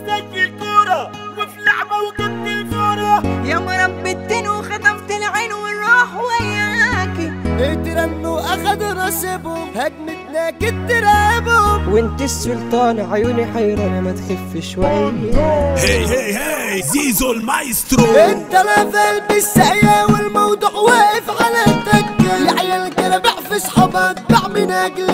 زي الكورة وفي لعبة وجبت الفورة يا مربي الدين وخطفت العين والروح وياكي اترنوا اخدوا نصيبهم هجمتنا كنت ترابهم وانت السلطان عيوني حيرانة ما تخف شوية هي هي هي زيزو المايسترو انت لا في قلب السعية والموضوع واقف على التكة يا عيال كده في صحابها اتباع من اجل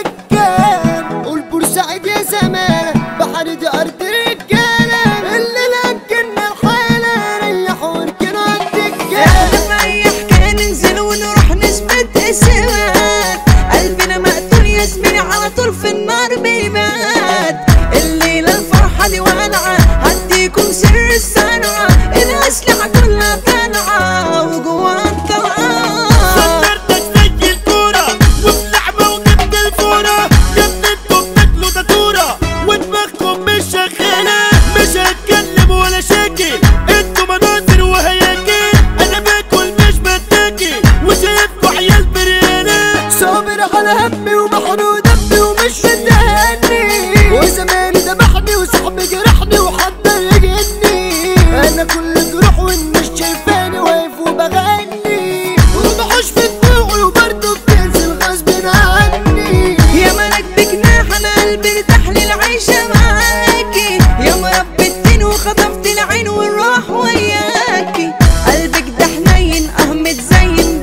الفكة قول بورسعيد يا زمان بحر دي ارض رجالة اللي لكنا الحالة ريحوا وركنوا الدكة احنا في اي حكايه ننزل ونروح نثبت اسمات قلبنا مقتول يا زميلي على طول في النار بيبات الليله الفرحه دي والعه هديكم سر الصنعه الاسلحه كلها طالعه وجواها طلعه صدرتك زي الكورة وفي لعبة وجبت الفورة يا ابني انتوا بتاكلوا داتورة ودماغكم مش شغالة مش هتكلم ولا شاكي انتوا مناظر وهياكي انا باكل مش بتاكي وشايفكوا عيال بريانة صابر على همي ومحروق دمي ومش متهني وزماني ذبحني وصاحبي جرحني وحضر يجني انا كل جروح والناس شايفاني واقف وبغني وبحوش في دموعي وبرضه بتنزل غصب عني يا ملك بجناح انا قلبي ارتاح للعيشة معاكي يا مربي الدين وخطفت العين والروح وياكي قلبك ده حنين اه متزين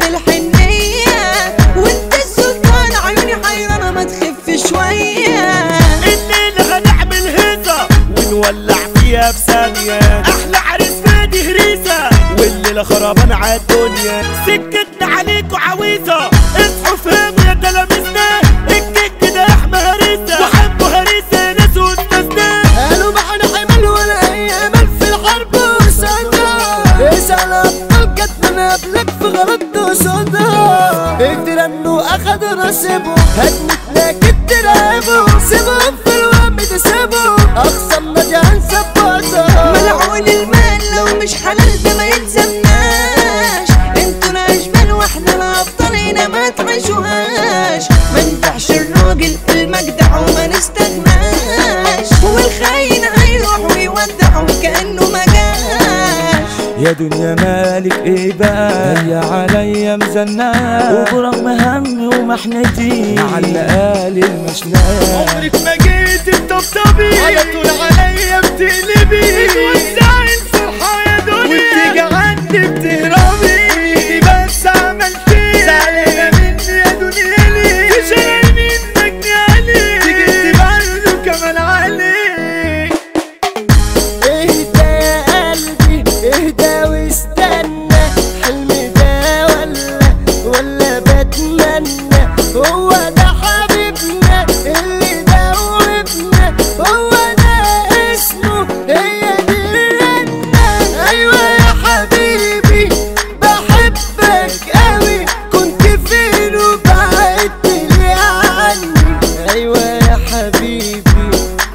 بالحنية وانت السلطان عيوني حيرانة ما تخف شوية الليلة هنعمل هيصة ونولع فيها في ثانية أحلى عريس فادي هريسة والليلة خربان عالدنيا سكتنا عليكوا عويصة اصحوا فهموا يا تلاميذنا الكيك ده احنا هريسة وحبوا هريسة ناس واستاذنا قالوا ما انا حمل ولا اي امل في الحرب وصدى اسال ابطال كتبنا قبلك في غلط وصدى اترنوا اخدوا نصيبهم هجمتنا كنت ترابهم سيبهم في الوهم ده سيبهم اقسم ما دي هنثبتها ملعون المال لو مش حلال ده ما يلزمناش انتوا الاشبال واحنا الابطال هنا ما تعيشوهاش ما ينفعش الراجل المجدع وما نستغناش والخاين هيروح ويودع وكانه ما جاش يا دنيا مالك ايه بقى هي عليا مزنقة وبرغم همي ومحنتي مع الليالي المشنقة عمرك ما جيت الطبطبي على طول عليا بتقلبي بتوزعي الفرحة يا دنيا وانت عندي بتهربي بس عملتي زعلانة مني يا دنيا ليه تشيل منك علي تيجي برضه كمان عليك اهدى يا قلبي اهدى واستنى حلمي ده ولا ولا بتمنى هو ده حبيبنا اللي دوبنا هو ده اسمه هي دي الرنة ايوه يا حبيبي بحبك قوي كنت فين وبعدت لي عني ايوه يا حبيبي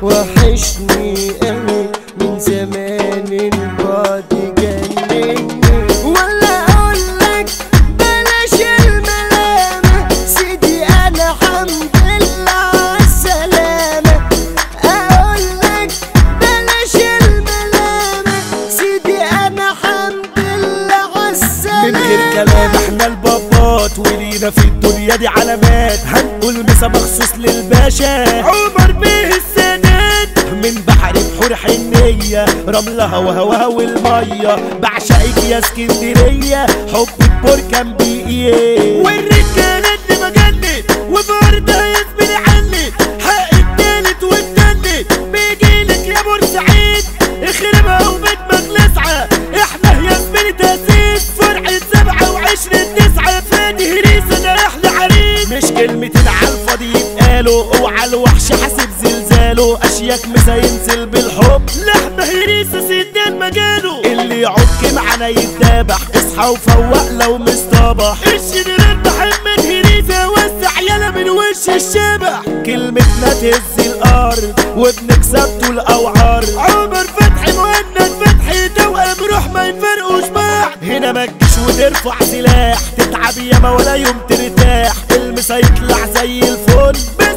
وحشني قوي من زمان البعد جنني ولا اقول لك بلاش الملامة سيدي انا حمد لله عالسلامة اقول لك بلاش الملامة سيدي انا حمد لله عالسلامة من غير كلام احنا البابات ولينا في الدنيا دي علامات هنقول مسا مخصوص للباشا عمر بيه السند من بحر بحور حنية رملها وهواها والمية بعشقك يا اسكندرية حبك بركان بإيه والرجالة اللي مجلد وبردها يزبل علت حق التالت والتالت بيجيلك يا بورسعيد اخربها وبدمك لسعة احنا يا زميلي تأسيس فرحة سبعة وعشرين تسعة فادي هريسة ده احلى عريس مش كلمتين عالفاضي يتقالوا اوعى الوحش حاسب زلزاله اشياك مسا ينزل بالحب لحمة هريسة سدان مجاله اللي يعك معانا يتدابح اصحى وفوق لو مصطبح الشنرال محمد هريسة وسع يلا من وش الشبح كلمتنا تهز الارض وبنكسب طول اوعار عمر فتحي مهند فتحي توأم روح ما يفرقوش بعض هنا ما تجيش وترفع سلاح تتعب ياما ولا يوم ترتاح المسا يطلع زي الفل بس بالراحة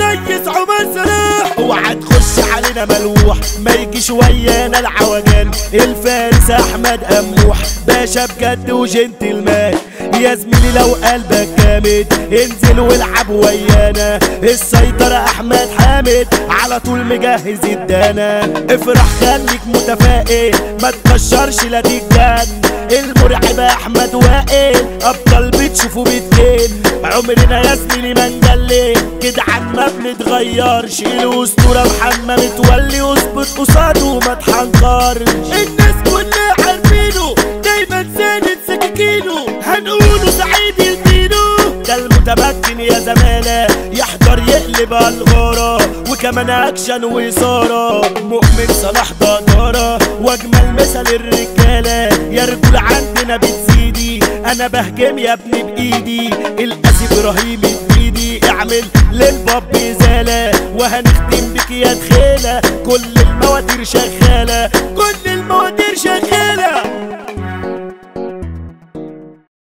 الريس عمر صلاح اوعى تخش علينا ملوح ما يجيش ويانا العوجان الفارس احمد قموح باشا بجد وجنتلمان يا زميلي لو قلبك جامد انزل والعب ويانا السيطرة احمد حامد على طول مجهز الدانا افرح خليك متفائل ما تكشرش لا تتجن المرعب احمد وائل ابطال بتشوفه بتجن عمرنا يا زميلي ما نجلي جدعان ما بنتغيرش الاسطوره محمد متولي اظبط قصاده وما تحنكرش الناس كلها عارفينه دايما ساند سكاكينه هنقوله سعيد الدينو ده المتمكن يا زمالة يحضر يقلب الغارة وكمان اكشن وإثارة مؤمن صلاح دارة واجمل مثل الرجالة يا رجول عندنا بتزيدي انا بهجم يا ابني بايدي القاسي ابراهيم بايدي اعمل للباب ازالة وهنختم بك يا دخيلة كل المواتير شغالة كل